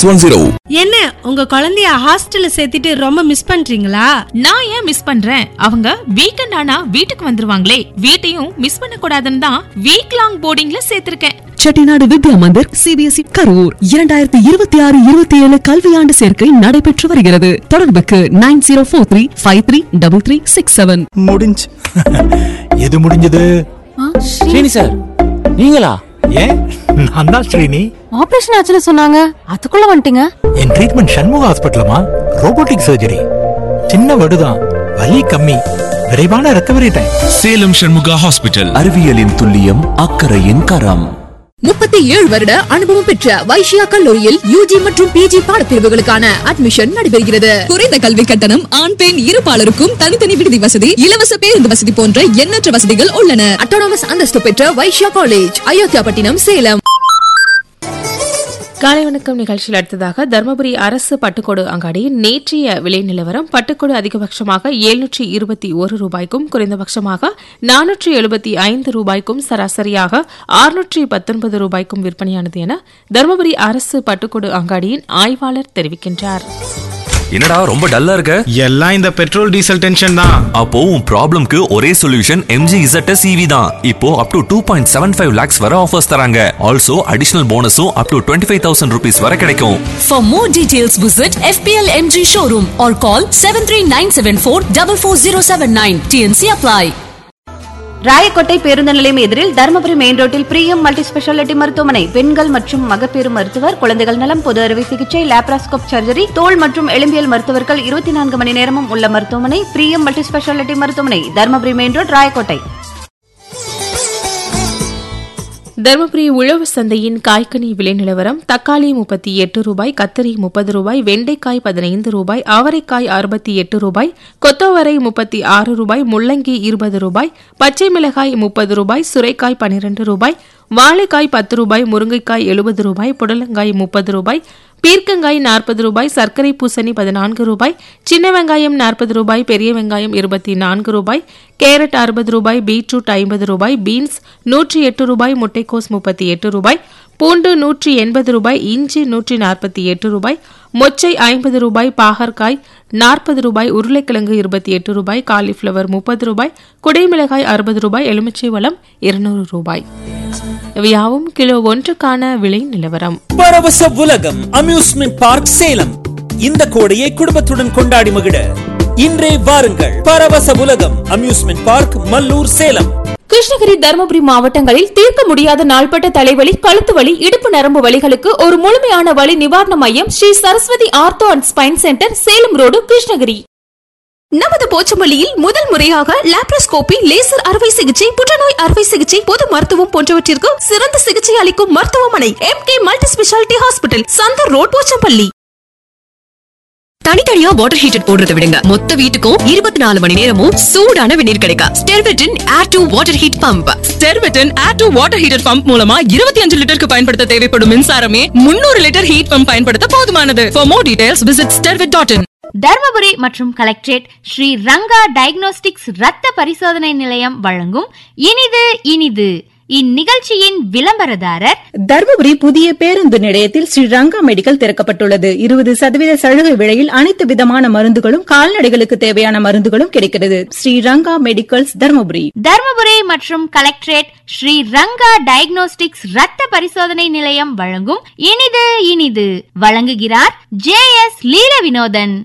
Six one zero என்ன உங்க குழந்தைய ஹாஸ்டல்ல சேர்த்துட்டு ரொம்ப மிஸ் பண்றீங்களா நான் ஏன் மிஸ் பண்றேன் அவங்க வீக்கெண்ட் ஆனா வீட்டுக்கு வந்துருவாங்களே வீட்டையும் மிஸ் பண்ண கூடாதுன்னு தான் வீக் லாங் போர்டிங்ல சேர்த்திருக்கேன் செட்டிநாடு வித்யா மந்திர் சிபிஎஸ்இ கரூர் இரண்டாயிரத்தி இருபத்தி ஆறு இருபத்தி ஏழு கல்வியாண்டு சேர்க்கை நடைபெற்று வருகிறது தொடர்புக்கு nine zero four three five three double three six seven முடிஞ்சு எது முடிஞ்சது ஸ்ரீனி சார் நீங்களா ஏன் நான் தான் ஸ்ரீனி ஆபரேஷன் ஆச்சுன்னு சொன்னாங்க அதுக்குள்ள வந்துட்டீங்க என் ட்ரீட்மெண்ட் சண்முக ஹாஸ்பிட்டலமா ரோபோட்டிக் சர்ஜரி சின்ன வடுதான் வலி கம்மி விரைவான recovery time Salem Shanmuga hospital அறிவியலின் துல்லியம் அக்கறையின் கரம் முப்பத்தி ஏழு வருட அனுபவம் பெற்ற வைஷ்யா கல்லூரியில் யூஜி மற்றும் பிஜி பாடப்பிரிவுகளுக்கான அட்மிஷன் நடைபெறுகிறது குறைந்த கல்வி கட்டணம் ஆண் பெண் இருபாலருக்கும் தனித்தனி விடுதி வசதி இலவச பேருந்து வசதி போன்ற எண்ணற்ற வசதிகள் உள்ளன அட்டானமஸ் அந்தஸ்து பெற்ற வைஷ்யா காலேஜ் அயோத்தியாபட்டினம் சேலம் காலை வணக்கம் நிகழ்ச்சியில் அடுத்ததாக தருமபுரி அரசு பட்டுக்கோடு அங்காடியின் நேற்றைய விலை நிலவரம் பட்டுக்கோடு அதிகபட்சமாக எழுநூற்றி இருபத்தி ஒரு ரூபாய்க்கும் குறைந்தபட்சமாக நானூற்றி எழுபத்தி ஐந்து ரூபாய்க்கும் சராசரியாக ஆறுநூற்றி பத்தொன்பது ரூபாய்க்கும் விற்பனையானது என தருமபுரி அரசு பட்டுக்கோடு அங்காடியின் ஆய்வாளர் தெரிவிக்கின்றார் என்னடா ரொம்ப டல்லா இருக்க எல்லாம் இந்த பெட்ரோல் டீசல் டென்ஷன் தான் அப்போ உன் ப்ராப்ளம்க்கு ஒரே சொல்யூஷன் எம்ஜி இசட் சிவி தான் இப்போ up to two point seven five lakhs வரை ஆஃபர்ஸ் தராங்க ஆல்சோ அடிஷனல் போனஸும் up to twenty five thousand rupees வரை கிடைக்கும் For more details, visit FPL MG showroom or call 73974 44079. TNC apply. Rayakottai பேருந்து நிலையம் எதிரில் தருமபுரி மெயின் ரோட்டில் பிரியம் மல்டி ஸ்பெஷாலிட்டி மருத்துவமனை பெண்கள் மற்றும் மகப்பேறு மருத்துவர் குழந்தைகள் நலம் பொது அறுவை சிகிச்சை லேப்ராஸ்கோப் சர்ஜரி தோல் மற்றும் எலும்பியல் மருத்துவர்கள் இருபத்தி நான்கு மணி நேரமும் உள்ள மருத்துவமனை பிரியம் மல்டி ஸ்பெஷாலிட்டி மருத்துவமனை தருமபுரி மெயின் ரோட் ராயக்கோட்டை தருமபுரி உழவு சந்தையின் காய்கனி விலை நிலவரம் தக்காளி முப்பத்தி எட்டு ரூபாய் கத்தரி முப்பது ரூபாய் வெண்டைக்காய் பதினைந்து ரூபாய் அவரைக்காய் அறுபத்தி எட்டு ரூபாய் கொத்தவரை முப்பத்தி ஆறு ரூபாய் முள்ளங்கி இருபது ரூபாய் பச்சை மிளகாய் முப்பது ரூபாய் சுரைக்காய் பனிரெண்டு ரூபாய் வாழைக்காய் பத்து ரூபாய் முருங்கைக்காய் எழுபது ரூபாய் புடலங்காய் முப்பது ரூபாய் பீர்க்கங்காய் நாற்பது ரூபாய் சர்க்கரை பூசணி பதினான்கு ரூபாய் சின்ன வெங்காயம் நாற்பது ரூபாய் பெரிய வெங்காயம் இருபத்தி நான்கு ரூபாய் கேரட் அறுபது ரூபாய் பீட்ரூட் ஐம்பது ரூபாய் பீன்ஸ் நூற்றி எட்டு ரூபாய் முட்டைக்கோஸ் முப்பத்தி எட்டு ரூபாய் பூண்டு நூற்றி எண்பது ரூபாய் இஞ்சி நூற்றி நாற்பத்தி எட்டு ரூபாய் மொச்சை ஐம்பது ரூபாய் பாகற்காய் நாற்பது ரூபாய் உருளைக்கிழங்கு இருபத்தி எட்டு ரூபாய் காலிஃப்ளவர் முப்பது ரூபாய் குடைமிளகாய் அறுபது ரூபாய் எலுமிச்சை வளம் இருநூறு ரூபாய் இவையாவும் கிலோ ஒன்றுக்கான விலை நிலவரம் பரவச உலகம் அம்யூஸ்மெண்ட் பார்க் சேலம் இந்த கோடையை குடும்பத்துடன் கொண்டாடி மகிழ இன்றே வாருங்கள் பரவச உலகம் அம்யூஸ்மெண்ட் பார்க் மல்லூர் சேலம் கிருஷ்ணகிரி தருமபுரி மாவட்டங்களில் தீர்க்க முடியாத நாள்பட்ட தலைவலி கழுத்து வலி இடுப்பு நரம்பு வலிகளுக்கு ஒரு முழுமையான வலி நிவாரண மையம் Sri Saraswathi ortho and spine centre Salem road Krishnagiri நமது போச்சமல்லியில் முதல் முறையாக லாப்ரோஸ்கோபி லேசர் அறுவை சிகிச்சை புற்றுநோய் அறுவை சிகிச்சை பொது மருத்துவம் போன்றவற்றிற்கு சிறந்த சிகிச்சை அளிக்கும் மருத்துவமனை M K multi specialty hospital Chandar road Pochampalli தனித்தனியா வாட்டர் ஹீட்டர் போடுறத விடுங்க மொத்த வீட்டுக்கும் இருபத்தி நாலு மணி நேரமும் சூடான வெந்நீர் கிடைக்கும் ஸ்டெர்வெட்டின் air to water heat pump ஸ்டெர்வெட்டின் air to water heater pump மூலமா இருபத்தி அஞ்சு லிட்டருக்கு பயன்படுத்த தேவைப்படும் மின்சாரமே முன்னூறு லிட்டர் ஹீட் பம்ப் பயன்படுத்த போதுமானது for more details visit Stervet dot in Dharmapuri மற்றும் கலெக்டரேட் ஸ்ரீ ரங்கா டயக்னோஸ்டிக்ஸ் ரத்த பரிசோதனை நிலையம் வழங்கும் இனிது இனிது இந்நிகழ்ச்சியின் விளம்பரதாரர் தர்மபுரி புதிய பேருந்து நிலையத்தில் ஸ்ரீ ரங்கா மெடிக்கல் திறக்கப்பட்டுள்ளது இருபது சதவீத சலுகை விலையில் அனைத்து விதமான மருந்துகளும் கால்நடைகளுக்கு தேவையான மருந்துகளும் கிடைக்கிறது ஸ்ரீ ரங்கா மெடிக்கல்ஸ் தர்மபுரி தர்மபுரி மற்றும் கலெக்டரேட் ஸ்ரீ ரங்கா டயக்னோஸ்டிக்ஸ் ரத்த பரிசோதனை நிலையம் வழங்கும் இனிது இனிது வழங்குகிறார் ஜே எஸ் லீல வினோதன்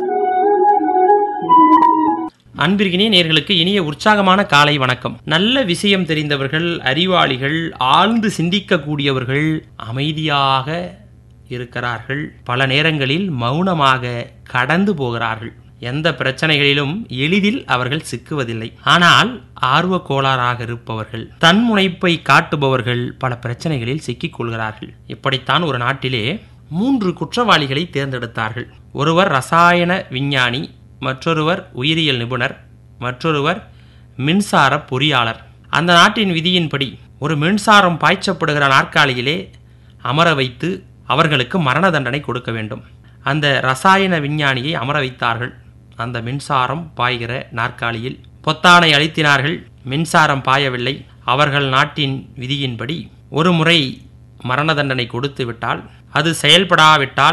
அன்பிற்கினிய நேர்களுக்கு இனிய உற்சாகமான காலை வணக்கம் நல்ல விஷயம் தெரிந்தவர்கள் அறிவாளிகள் ஆழ்ந்து சிந்திக்கக்கூடியவர்கள் அமைதியாக இருக்கிறார்கள் பல நேரங்களில் மௌனமாக கடந்து போகிறார்கள் எந்த பிரச்சனைகளிலும் எளிதில் அவர்கள் சிக்குவதில்லை ஆனால் ஆர்வ கோளாறாக இருப்பவர்கள் தன்முனைப்பை காட்டுபவர்கள் பல பிரச்சனைகளில் சிக்கிக் கொள்கிறார்கள் இப்படித்தான் ஒரு நாட்டிலே மூன்று குற்றவாளிகளை தேர்ந்தெடுத்தார்கள் ஒருவர் ரசாயன விஞ்ஞானி மற்றொருவர் உயிரியல் நிபுணர் மற்றொருவர் மின்சார பொறியாளர் அந்த நாட்டின் விதியின்படி ஒரு மின்சாரம் பாய்ச்சப்படுகிற நாற்காலியிலே அமர வைத்து அவர்களுக்கு மரண தண்டனை கொடுக்க வேண்டும் அந்த ரசாயன விஞ்ஞானியை அமர வைத்தார்கள் அந்த மின்சாரம் பாய்கிற நாற்காலியில் பொத்தானை அழுத்தினார்கள் மின்சாரம் பாயவில்லை அவர்கள் நாட்டின் விதியின்படி ஒரு முறை மரண தண்டனை கொடுத்து விட்டால் அது செயல்படாவிட்டால்